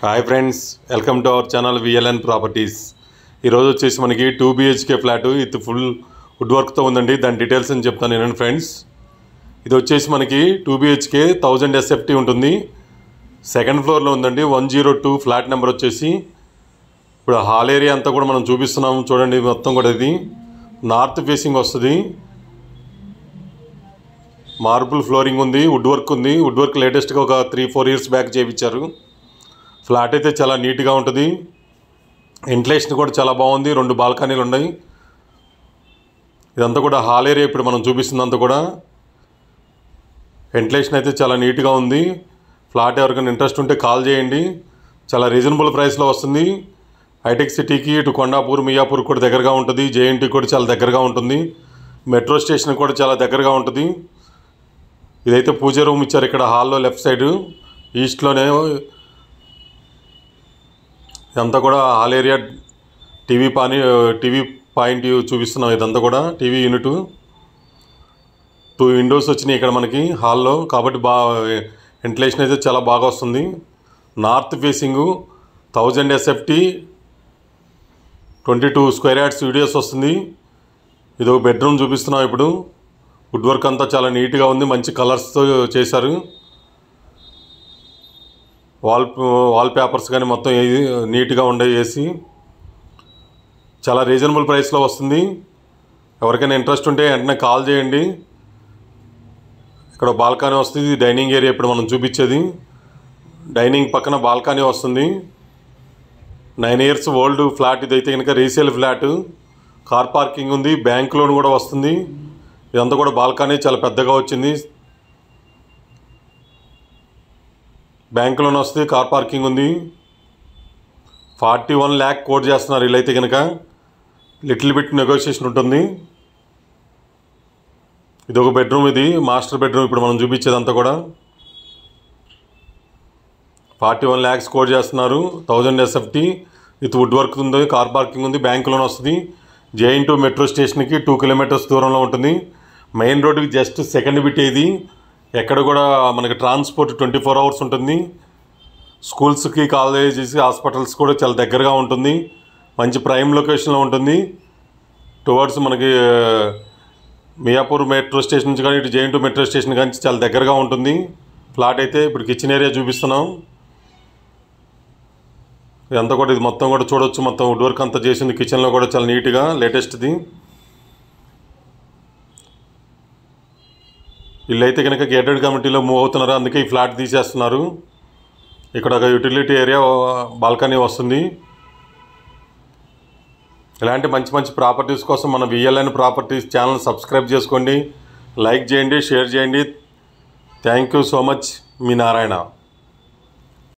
hi friends welcome to our channel VLN properties ఈరోజు వచ్చేసి మనకి two BHK flat with full wood వర్క్తో ఉందండి దాని డీటెయిల్స్ అని చెప్తాను నేను ఫ్రెండ్స్ ఇది వచ్చేసి మనకి టూ బిహెచ్కే థౌజండ్ ఎస్ఎఫ్టీ ఉంటుంది సెకండ్ ఫ్లోర్లో ఉందండి one zero two flat number వచ్చేసి ఇప్పుడు హాల్ ఏరియా అంతా కూడా మనం చూపిస్తున్నాము చూడండి మొత్తం కూడా ఇది నార్త్ ఫేసింగ్ వస్తుంది మార్బుల్ ఫ్లోరింగ్ ఉంది వుడ్ వర్క్ ఉంది వుడ్ వర్క్ లేటెస్ట్గా ఒక త్రీ ఫోర్ ఇయర్స్ బ్యాక్ చేయించారు ఫ్లాట్ అయితే చాలా నీట్గా ఉంటుంది వెంటిలేషన్ కూడా చాలా బాగుంది రెండు బాల్కనీలు ఉన్నాయి ఇదంతా కూడా హాల్ ఏరియా ఇప్పుడు మనం చూపిస్తుందంతా కూడా వెంటిలేషన్ అయితే చాలా నీట్గా ఉంది ఫ్లాట్ ఎవరికైనా ఇంట్రెస్ట్ ఉంటే కాల్ చేయండి చాలా రీజనబుల్ ప్రైస్లో వస్తుంది హైటెక్ సిటీకి ఇటు కొండాపూర్ మియాపూర్ కూడా దగ్గరగా ఉంటుంది జేఎన్టీ కూడా చాలా దగ్గరగా ఉంటుంది మెట్రో స్టేషన్ కూడా చాలా దగ్గరగా ఉంటుంది ఇదైతే పూజ రూమ్ ఇచ్చారు ఇక్కడ హాల్లో లెఫ్ట్ సైడ్ ఈస్ట్లోనే ఇదంతా కూడా హాల్ ఏరియా టీవీ పాని టీవీ పాయింట్ చూపిస్తున్నాం ఇదంతా కూడా టీవీ యూనిట్ టూ విండోస్ వచ్చినాయి ఇక్కడ మనకి హాల్లో కాబట్టి బా వెంటిలేషన్ అయితే చాలా బాగా వస్తుంది north facing thousand SFT twenty two square yards videos వస్తుంది ఇది ఒక బెడ్రూమ్ చూపిస్తున్నాం ఇప్పుడు వుడ్ వర్క్ అంతా చాలా నీట్గా ఉంది మంచి కలర్స్తో చేశారు వాల్ వాల్ పేపర్స్ కానీ మొత్తం ఏ- నీట్గా ఉండే ఏసీ చాలా రీజనబుల్ ప్రైస్లో వస్తుంది ఎవరికైనా ఇంట్రెస్ట్ ఉంటే వెంటనే కాల్ చేయండి ఇక్కడ బాల్కనీ వస్తుంది ఇది డైనింగ్ ఏరియా ఇప్పుడు మనం చూపించేది డైనింగ్ పక్కన బాల్కనీ వస్తుంది నైన్ ఇయర్స్ ఓల్డ్ ఫ్లాట్ ఇదైతే కనుక రీసేల్ ఫ్లాట్ కార్ పార్కింగ్ ఉంది బ్యాంక్ లోన్ కూడా వస్తుంది ఇదంతా కూడా బాల్కనీ చాలా పెద్దగా వచ్చింది బ్యాంక్ లోన్ వస్తుంది కార్ పార్కింగ్ ఉంది ఫార్టీ వన్ ల్యాక్ కోట్ చేస్తున్నారు వీళ్ళైతే కనుక లిటిల్ బిట్ నెగోషియేషన్ ఉంటుంది ఇది ఒక బెడ్రూమ్ ఇది మాస్టర్ బెడ్రూమ్ ఇప్పుడు మనం చూపించేదంతా కూడా ఫార్టీ వన్ ల్యాక్స్ కోట్ చేస్తున్నారు thousand SFT with wood work ఉంది కార్ పార్కింగ్ ఉంది బ్యాంక్ లోన్ వస్తుంది జేఎన్ టూ మెట్రో స్టేషన్కి టూ కిలోమీటర్స్ దూరంలో ఉంటుంది మెయిన్ రోడ్డుకి జస్ట్ సెకండ్ బిట్ ఇది ఎక్కడ కూడా మనకి ట్రాన్స్పోర్ట్ ట్వంటీ ఫోర్ అవర్స్ ఉంటుంది స్కూల్స్కి కాలేజెస్ హాస్పిటల్స్ కూడా చాలా దగ్గరగా ఉంటుంది మంచి ప్రైమ్ లొకేషన్లో ఉంటుంది టువర్డ్స్ మనకి ఆ, మియాపూర్ మెట్రో స్టేషన్ నుంచి కానీ ఇటు జేఎన్ టూ మెట్రో స్టేషన్ కానీ చాలా దగ్గరగా ఉంటుంది ఫ్లాట్ అయితే ఇప్పుడు కిచెన్ ఏరియా చూపిస్తున్నాం ఇదంతా కూడా ఇది మొత్తం కూడా చూడొచ్చు మొత్తం వుడ్ వర్క్ అంతా చేసింది కిచెన్లో కూడా చాలా నీట్గా లేటెస్ట్ది వీళ్ళైతే కనుక గేటెడ్ కమిటీలో మూవ్ అవుతున్నారు అందుకే ఈ ఫ్లాట్ తీసేస్తున్నారు ఇక్కడ ఒక యూటిలిటీ ఏరియా బాల్కనీ వస్తుంది ఇలాంటి మంచి మంచి ప్రాపర్టీస్ కోసం మన విఎల్ఎన్ ప్రాపర్టీస్ ఛానల్ సబ్స్క్రైబ్ చేసుకోండి లైక్ చేయండి షేర్ చేయండి థ్యాంక్ యూ సో మచ్ మీ నారాయణ